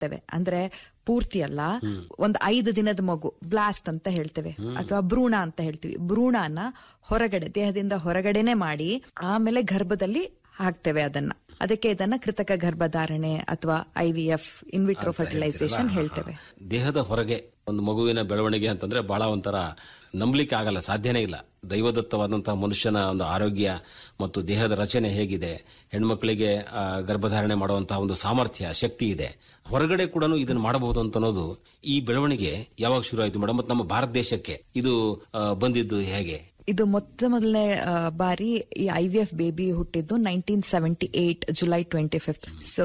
ಮಾಡ್ತೇವೆ ಅಂದ್ರೆ ಪೂರ್ತಿ ಅಲ್ಲ ಒಂದ್ ಐದು ದಿನದ ಮಗು ಬ್ಲಾಸ್ಟ್ ಅಂತ ಹೇಳ್ತೇವೆ ಅಥವಾ ಭ್ರೂಣ ಅಂತ ಹೇಳ್ತೀವಿ ಭ್ರೂಣನ ಹೊರಗಡೆ ದೇಹದಿಂದ ಹೊರಗಡೆನೆ ಮಾಡಿ ಆಮೇಲೆ ಗರ್ಭದಲ್ಲಿ ಹಾಕ್ತೇವೆ ಅದನ್ನ ಅದಕ್ಕೆ ಇದನ್ನ ಕೃತಕ ಗರ್ಭಧಾರಣೆ ಅಥವಾ I V F in vitro fertilisation ಹೇಳ್ತೇವೆ ದೇಹದ ಹೊರಗೆ ಒಂದು ಮಗುವಿನ ಬೆಳವಣಿಗೆ ಅಂತಂದ್ರೆ ಬಹಳ ಒಂಥರ ನಂಬಲಿಕ್ಕೆ ಆಗಲ್ಲ ಸಾಧ್ಯನೇ ಇಲ್ಲ ದೈವದತ್ತವಾದಂತಹ ಮನುಷ್ಯನ ಒಂದು ಆರೋಗ್ಯ ಮತ್ತು ದೇಹದ ರಚನೆ ಹೇಗಿದೆ ಹೆಣ್ಮಕ್ಳಿಗೆ ಆ, ಗರ್ಭಧಾರಣೆ ಮಾಡುವಂತಹ ಒಂದು ಸಾಮರ್ಥ್ಯ ಶಕ್ತಿ ಇದೆ ಹೊರಗಡೆ ಕೂಡ ಇದನ್ನು ಮಾಡಬಹುದು ಅಂತ ಅನ್ನೋದು ಈ ಬೆಳವಣಿಗೆ ಯಾವಾಗ ಶುರು ಆಯಿತು ಮೇಡಮ್ ಮತ್ತು ನಮ್ಮ ಭಾರತ ದೇಶಕ್ಕೆ ಇದು ಆ, ಬಂದಿದ್ದು ಹೇಗೆ ಇದು ಮೊತ್ತ ಮೊದಲನೇ ಆ, ಬಾರಿ ಈ ಐ ವಿ ಎಫ್ ಬೇಬಿ ಹುಟ್ಟಿದ್ದು nineteen seventy eight July twenty fifth so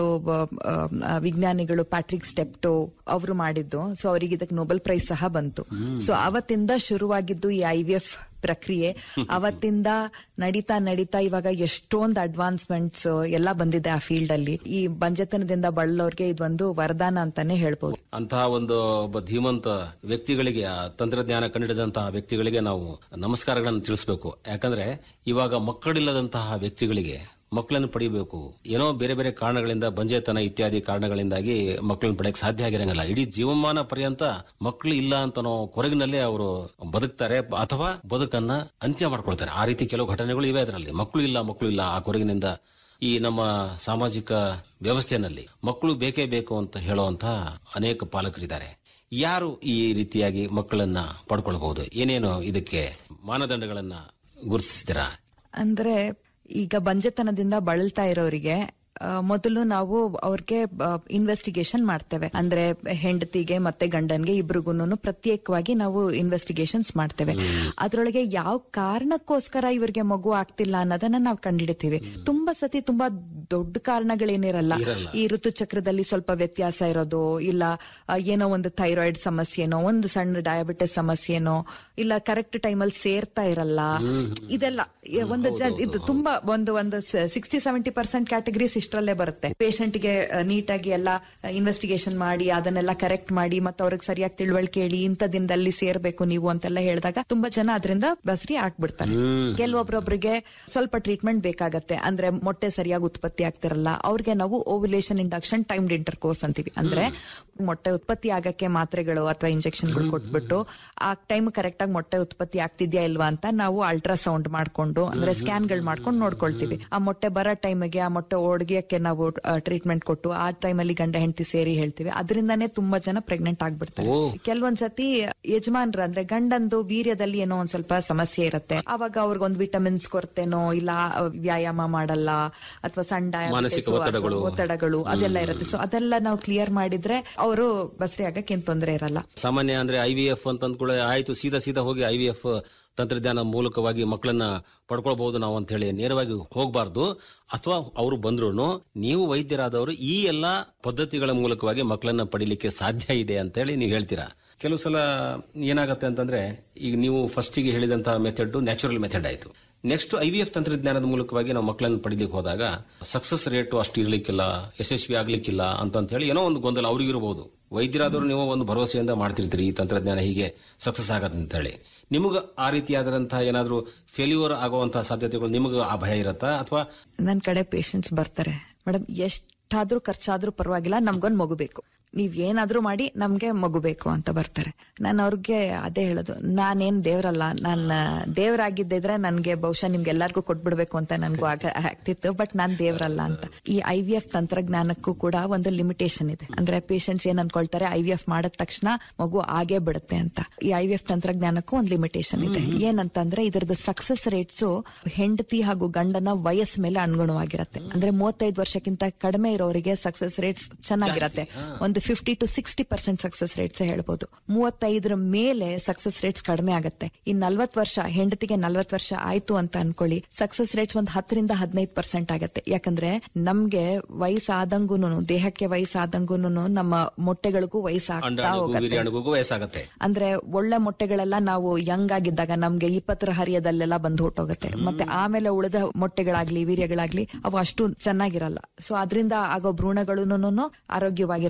ವಿಜ್ಞಾನಿಗಳು ಪ್ಯಾಟ್ರಿಕ್ ಸ್ಟೆಪ್ಟೋ ಅವರು ಮಾಡಿದ್ದು ಸೊ ಅವರಿಗೆ ಇದಕ್ಕೆ ನೊಬೆಲ್ ಪ್ರೈಸ್ ಸಹ ಬಂತು ಸೊ ಅವತ್ತಿಂದ ಶುರುವಾಗಿದ್ದು ಈ ಐ ವಿ ಎಫ್ ಪ್ರಕ್ರಿಯೆ ಅವತ್ತಿಂದ ನಡೀತಾ ನಡೀತಾ ಇವಾಗ ಎಷ್ಟೊಂದು ಅಡ್ವಾನ್ಸ್ಮೆಂಟ್ಸ್ ಎಲ್ಲ ಬಂದಿದೆ ಆ ಫೀಲ್ಡ್ ಅಲ್ಲಿ ಈ ಬಂಜತನದಿಂದ ಬಳಲೋರ್ಗೆ ಇದೊಂದು ವರದಾನ ಅಂತಾನೆ ಹೇಳ್ಬೋದು ಅಂತಹ ಒಂದು ಒಬ್ಬ ಧೀಮಂತ ವ್ಯಕ್ತಿಗಳಿಗೆ ಆ ತಂತ್ರಜ್ಞಾನ ಕಂಡಿಡಿದಂತಹ ವ್ಯಕ್ತಿಗಳಿಗೆ ನಾವು ನಮಸ್ಕಾರಗಳನ್ನು ತಿಳಿಸಬೇಕು ಯಾಕಂದ್ರೆ ಇವಾಗ ಮಕ್ಕಳಿಲ್ಲದಂತಹ ವ್ಯಕ್ತಿಗಳಿಗೆ ಮಕ್ಕಳನ್ನು ಪಡಿಬೇಕು ಏನೋ ಬೇರೆ ಬೇರೆ ಕಾರಣಗಳಿಂದ ಬಂಜೆತನ ಇತ್ಯಾದಿ ಕಾರಣಗಳಿಂದಾಗಿ ಮಕ್ಕಳನ್ನು ಪಡೆಯಕ್ಕೆ ಸಾಧ್ಯ ಆಗಿರಂಗಿಲ್ಲ ಇಡೀ ಜೀವಮಾನ ಪರ್ಯಂತ ಮಕ್ಕಳು ಇಲ್ಲ ಅಂತ ಅನ್ನೋ ಕೊರಗಿನಲ್ಲೇ ಅವರು ಬದುಕ್ತಾರೆ ಅಥವಾ ಬದುಕನ್ನ ಅಂತ್ಯ ಮಾಡ್ಕೊಳ್ತಾರೆ ಆ ರೀತಿ ಕೆಲವು ಘಟನೆಗಳು ಇವೆ ಅದರಲ್ಲಿ ಮಕ್ಕಳು ಇಲ್ಲ ಮಕ್ಕಳು ಇಲ್ಲ ಆ ಕೊರಗಿನಿಂದ ಈ ನಮ್ಮ ಸಾಮಾಜಿಕ ವ್ಯವಸ್ಥೆಯಲ್ಲಿ ಮಕ್ಕಳು ಬೇಕೇ ಬೇಕು ಅಂತ ಹೇಳುವಂತ ಅನೇಕ ಪಾಲಕರಿದ್ದಾರೆ ಯಾರು ಈ ರೀತಿಯಾಗಿ ಮಕ್ಕಳನ್ನ ಪಡ್ಕೊಳ್ಬಹುದು ಏನೇನು ಇದಕ್ಕೆ ಮಾನದಂಡಗಳನ್ನ ಗುರುತಿಸಿದಿರಾ ಅಂದ್ರೆ ಈಗ ಬಂಜೆತನದಿಂದ ಬಳಲ್ತಾ ಇರೋರಿಗೆ ಆ, ಮೊದಲು ನಾವು ಅವ್ರಿಗೆ ಇನ್ವೆಸ್ಟಿಗೇಷನ್ ಮಾಡ್ತೇವೆ ಅಂದ್ರೆ ಹೆಂಡತಿಗೆ ಮತ್ತೆ ಗಂಡನ್ಗೆ ಇಬ್ರಿಗೂನು ಪ್ರತ್ಯೇಕವಾಗಿ ನಾವು ಇನ್ವೆಸ್ಟಿಗೇಷನ್ಸ್ ಮಾಡ್ತೇವೆ ಅದ್ರೊಳಗೆ ಯಾವ ಕಾರಣಕ್ಕೋಸ್ಕರ ಇವ್ರಿಗೆ ಮಗು ಆಗ್ತಿಲ್ಲ ಅನ್ನೋದನ್ನ ನಾವು ಕಂಡಿಡಿತೀವಿ ತುಂಬಾ ಸತಿ ತುಂಬಾ ದೊಡ್ಡ ಕಾರಣಗಳೇನಿರಲ್ಲ ಈ ಋತುಚಕ್ರದಲ್ಲಿ ಸ್ವಲ್ಪ ವ್ಯತ್ಯಾಸ ಇರೋದು ಇಲ್ಲ ಆ, ಏನೋ ಒಂದು ಥೈರಾಯ್ಡ್ ಸಮಸ್ಯೆನೋ ಒಂದು ಸಣ್ಣ ಡಯಾಬಿಟಿಸ್ ಸಮಸ್ಯೆನೋ ಇಲ್ಲ ಕರೆಕ್ಟ್ ಟೈಮಲ್ಲಿ ಸೇರ್ತಾ ಇರಲ್ಲ ಇದೆಲ್ಲ ಈ ಒಂದು ಜ ಇದು ತುಂಬಾ ಒಂದು ಒಂದು ಸಿಕ್ಸ್ಟಿ ಸೆವೆಂಟಿ ಪರ್ಸೆಂಟ್ ಕ್ಯಾಟಗರೀಸ್ ಇಷ್ಟರಲ್ಲೇ ಬರುತ್ತೆ ಪೇಷಂಟ್ ಗೆ ನೀಟಾಗಿ ಎಲ್ಲ ಇನ್ವೆಸ್ಟಿಗೇಷನ್ ಮಾಡಿ ಅದನ್ನೆಲ್ಲ ಕರೆಕ್ಟ್ ಮಾಡಿ ಮತ್ತೆ ಅವ್ರಿಗೆ ಸರಿಯಾಗಿ ತಿಳುವಳಿಕೆ ಹೇಳಿ ಇಂಥ ದಿನದಲ್ಲಿ ಸೇರ್ಬೇಕು ನೀವು ಅಂತೆಲ್ಲ ಹೇಳಿದಾಗ ತುಂಬಾ ಜನ ಅದರಿಂದ ಬಸ್ರಿ ಆಗ್ಬಿಡ್ತಾರೆ ಕೆಲವೊಬ್ರೊಬ್ರಿಗೆ ಸ್ವಲ್ಪ ಟ್ರೀಟ್ಮೆಂಟ್ ಬೇಕಾಗತ್ತೆ ಅಂದ್ರೆ ಮೊಟ್ಟೆ ಸರಿಯಾಗಿ ಉತ್ಪತ್ತಿ ಆಗ್ತಿರಲ್ಲ ಅವ್ರಿಗೆ ನಾವು ovulation induction timed intercourse ಅಂತೀವಿ ಅಂದ್ರೆ ಮೊಟ್ಟೆ ಉತ್ಪತ್ತಿ ಆಗಕ್ಕೆ ಮಾತ್ರೆಗಳು ಅಥವಾ ಇಂಜೆಕ್ಷನ್ಗಳು ಕೊಟ್ಬಿಟ್ಟು ಆ ಟೈಮ್ ಕರೆಕ್ಟ್ ಆಗಿ ಮೊಟ್ಟೆ ಉತ್ಪತ್ತಿ ಆಗ್ತಿದ್ಯಾ ಇಲ್ವಾ ಅಂತ ನಾವು ಅಲ್ಟ್ರಾಸೌಂಡ್ ಮಾಡ್ಕೊಂಡು ಅಂದ್ರೆ ಸ್ಕ್ಯಾನ್ಗಳು ಮಾಡ್ಕೊಂಡು ನೋಡ್ಕೊಳ್ತೀವಿ ಆ ಮೊಟ್ಟೆ ಬರೋ ಟೈಮಿಗೆ ಆ ಮೊಟ್ಟೆ ಒಡ್ಗಿಯಕ್ಕೆ ನಾವು ಟ್ರೀಟ್ಮೆಂಟ್ ಕೊಟ್ಟು ಆ ಟೈಮಲ್ಲಿ ಗಂಡ ಹೆಂಡತಿ ಸೇರಿ ಹೇಳ್ತೀವಿ ಅದರಿಂದಾನೇ ತುಂಬಾ ಜನ ಪ್ರೆಗ್ನೆಂಟ್ ಆಗ್ಬಿಡ್ತಾರೆ ಕೆಲವೊಂದ್ಸತಿ ಯಜಮಾನ್ರ ಅಂದ್ರೆ ಗಂಡಂದು ವೀರ್ಯದಲ್ಲಿ ಏನೋ ಒಂದ್ ಸ್ವಲ್ಪ ಸಮಸ್ಯೆ ಇರುತ್ತೆ ಅವಾಗ ಅವ್ರಿಗೊಂದು ವಿಟಮಿನ್ಸ್ ಕೊರತೆನೋ ಇಲ್ಲ ಆ, ವ್ಯಾಯಾಮ ಮಾಡಲ್ಲ ಅಥವಾ ಸಣ್ಣ diabetes ಮಾನಸಿಕ ಅಥವಾ ಒತ್ತಡಗಳು. ಒತ್ತಡಗಳು ಅದೆಲ್ಲ ಇರುತ್ತೆ ಸೊ ಅದೆಲ್ಲ ನಾವು ಕ್ಲಿಯರ್ ಮಾಡಿದ್ರೆ ಅವರು ಬಸ್ರಿ ಆಗಕ್ಕೆ ಏನ್ ತೊಂದರೆ ಇರಲ್ಲ ಸಾಮಾನ್ಯ ಅಂದ್ರೆ ಐ ವಿ ಎಫ್ ಅಂತ ಅಂದ್ಕೂಡ ಆಯ್ತು ಸೀದಾ ಸೀದಾ ಹೋಗಿ ಐ ವಿ ಎಫ್ ತಂತ್ರಜ್ಞಾನ ಮೂಲಕವಾಗಿ ಮಕ್ಕಳನ್ನ ಪಡ್ಕೊಳ್ಬಹುದು ನಾವು ಅಂತ ಹೇಳಿ ನೇರವಾಗಿ ಹೋಗಬಾರ್ದು ಅಥವಾ ಅವರು ಬಂದ್ರು ನೀವು ವೈದ್ಯರಾದವರು ಈ ಎಲ್ಲಾ ಪದ್ಧತಿಗಳ ಮೂಲಕವಾಗಿ ಮಕ್ಕಳನ್ನ ಪಡಿಲಿಕ್ಕೆ ಸಾಧ್ಯ ಇದೆ ಅಂತ ಹೇಳಿ ನೀವು ಹೇಳ್ತೀರಾ ಕೆಲವು ಸಲ ಏನಾಗತ್ತೆ ಅಂತಂದ್ರೆ ಈಗ ನೀವು ಫಸ್ಟಿಗೆ ಹೇಳಿದಂತಹ ಮೆಥಡ್ ನ್ಯಾಚುರಲ್ ಮೆಥಡ್ ಆಯ್ತು ನೆಕ್ಸ್ಟ್ ಐ ವಿ ಎಫ್ ತಂತ್ರಜ್ಞಾನದ ಮೂಲಕವಾಗಿ ನಾವು ಮಕ್ಕಳನ್ನು ಪಡಿಲಿಕ್ಕೆ ಹೋದಾಗ ಸಕ್ಸಸ್ ರೇಟ್ ಅಷ್ಟು ಇರ್ಲಿಕ್ಕಿಲ್ಲ ಯಶಸ್ವಿ ಆಗ್ಲಿಕ್ಕಿಲ್ಲ ಅಂತ ಹೇಳಿ ಏನೋ ಒಂದು ಗೊಂದಲ ಅವ್ರಿಗಿರಬಹುದು ವೈದ್ಯರಾದವರು ನೀವು ಒಂದು ಭರವಸೆಯಿಂದ ಮಾಡ್ತಿರ್ತೀರಿ ಈ ತಂತ್ರಜ್ಞಾನ ಹೀಗೆ ಸಕ್ಸಸ್ ಆಗತ್ತೆ ಅಂತ ಹೇಳಿ ನಿಮಗೆ ಆ ರೀತಿಯಾದಂತಹ ಏನಾದರೂ ಫೇಲ್ಯೂರ್ ಆಗುವಂತಹ ಸಾಧ್ಯತೆಗಳು ನಿಮಗೆ ಆ ಭಯ ಇರತ್ತಾ ಅಥವಾ ನನ್ ಕಡೆ ಪೇಷಂಟ್ಸ್ ಬರ್ತಾರೆ ಮೇಡಮ್ ಎಷ್ಟಾದ್ರೂ ಖರ್ಚಾದ್ರೂ ಪರವಾಗಿಲ್ಲ ನಮ್ಗೊಂದ್ ಮಗು ಬೇಕು ನೀವ್ ಏನಾದ್ರೂ ಮಾಡಿ ನಮ್ಗೆ ಮಗು ಬೇಕು ಅಂತ ಬರ್ತಾರೆ ನಾನು ಅವ್ರಿಗೆ ಅದೇ ಹೇಳೋದು ನಾನೇನ್ ದೇವ್ರಲ್ಲ ನಾನ್ ದೇವ್ರಾಗಿದ್ದಿದ್ರೆ ನನ್ಗೆ ಬಹುಶಃ ನಿಮ್ಗೆ ಎಲ್ಲಾರ್ಗೂ ಕೊಟ್ಬಿಡ್ಬೇಕು ಅಂತ ನನ್ಗೂ ಆಗ ಆಗ್ತಿತ್ತು ಬಟ್ ನಾನ್ ದೇವ್ರಲ್ಲ ಅಂತ ಈ ಐ ವಿ ಎಫ್ ತಂತ್ರಜ್ಞಾನಕ್ಕೂ ಕೂಡ ಒಂದು ಲಿಮಿಟೇಷನ್ ಇದೆ ಅಂದ್ರೆ ಪೇಷಂಟ್ಸ್ ಏನ್ ಅನ್ಕೊಳ್ತಾರೆ ಐ ವಿ ಎಫ್ ಮಾಡಿದ ತಕ್ಷಣ ಮಗು ಆಗೇ ಬಿಡುತ್ತೆ ಅಂತ ಈ ಐ ವಿ ಎಫ್ ತಂತ್ರಜ್ಞಾನಕ್ಕೂ ಒಂದು ಲಿಮಿಟೇಷನ್ ಇದೆ ಏನಂತಂದ್ರೆ ಇದರದ್ದು ಸಕ್ಸಸ್ ರೇಟ್ಸ್ ಹೆಂಡತಿ ಹಾಗೂ ಗಂಡನ ವಯಸ್ಸ ಮೇಲೆ ಅನುಗುಣವಾಗಿರುತ್ತೆ ಅಂದ್ರೆ ಮೂವತ್ತೈದು ವರ್ಷಕ್ಕಿಂತ ಕಡಿಮೆ ಇರೋರಿಗೆ ಸಕ್ಸಸ್ ರೇಟ್ಸ್ ಚೆನ್ನಾಗಿರತ್ತೆ ಒಂದು fifty to sixty percent success rates ಹೇಳ್ಬೋದು ಮೂವತ್ತೈದರ ಮೇಲೆ ಸಕ್ಸಸ್ ರೇಟ್ಸ್ ಕಡಿಮೆ ಆಗುತ್ತೆ ಇನ್ ನಲ್ವತ್ ವರ್ಷ ಹೆಂಡತಿಗೆ ನಲ್ವತ್ ವರ್ಷ ಆಯ್ತು ಅಂತ ಅನ್ಕೊಳ್ಳಿ ಸಕ್ಸಸ್ ರೇಟ್ಸ್ ಒಂದ್ ಹತ್ತರಿಂದ ಹದಿನೈದು ಪರ್ಸೆಂಟ್ ಆಗತ್ತೆ ಯಾಕಂದ್ರೆ ನಮ್ಗೆ ವಯಸ್ಸಾದಂಗೂನು ದೇಹಕ್ಕೆ ವಯಸ್ಸಾದಂಗೂನು ನಮ್ಮ ಮೊಟ್ಟೆಗಳಿಗೂ ವಯಸ್ಸಾಗ್ತಾ ಅಂಡಾಣುಗೂ ಹೋಗುತ್ತೆ ವೀರ್ಯಾಣುಗೂ ವಯಸ್ಸಾಗತ್ತೆ ಅಂದ್ರೆ ಒಳ್ಳೆ ಮೊಟ್ಟೆಗಳೆಲ್ಲ ನಾವು ಯಂಗ್ ಆಗಿದ್ದಾಗ ನಮ್ಗೆ ಇಪ್ಪತ್ತರ ಹರಿಯದಲ್ಲೆಲ್ಲ ಬಂದು ಹೊಟ್ಟೋಗುತ್ತೆ ಮತ್ತೆ ಆಮೇಲೆ ಉಳಿದ ಮೊಟ್ಟೆಗಳಾಗ್ಲಿ ವೀರ್ಯಗಳಾಗ್ಲಿ ಅವು ಅಷ್ಟು ಚೆನ್ನಾಗಿರಲ್ಲ ಸೊ ಅದರಿಂದ ಆಗೋ ಭ್ರೂಣಗಳು ಆರೋಗ್ಯವಾಗಿರಲ್ಲ ಸೊ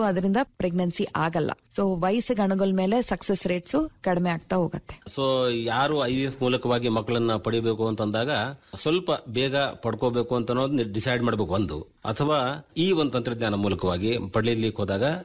ಅದರಿಂದ ಪ್ರೆಗ್ನೆನ್ಸಿ ಆಗಲ್ಲ ಸೊ ವಯಸ್ಸಿಗೆ ಅಣಗಲ್ ಮೇಲೆ ಸಕ್ಸಸ್ ರೇಟ್ಸ್ ಕಡಿಮೆ ಆಗ್ತಾ ಹೋಗುತ್ತೆ ಸೊ ಯಾರು ಐ ವಿ ಎಫ್ ಮೂಲಕವಾಗಿ ಮಕ್ಕಳನ್ನ ಪಡಿಬೇಕು ಅಂತಂದಾಗ ಸ್ವಲ್ಪ ಬೇಗ ಪಡ್ಕೋಬೇಕು ಅಂತ ಅನ್ನೋದು ಡಿಸೈಡ್ ಮಾಡಬೇಕು ಒಂದು ಅಥವಾ ಈ ಒಂದು ತಂತ್ರಜ್ಞಾನ ಮೂಲಕವಾಗಿ ಪಡೀಲಿಕ್ಕೆ ಹೋದಾಗ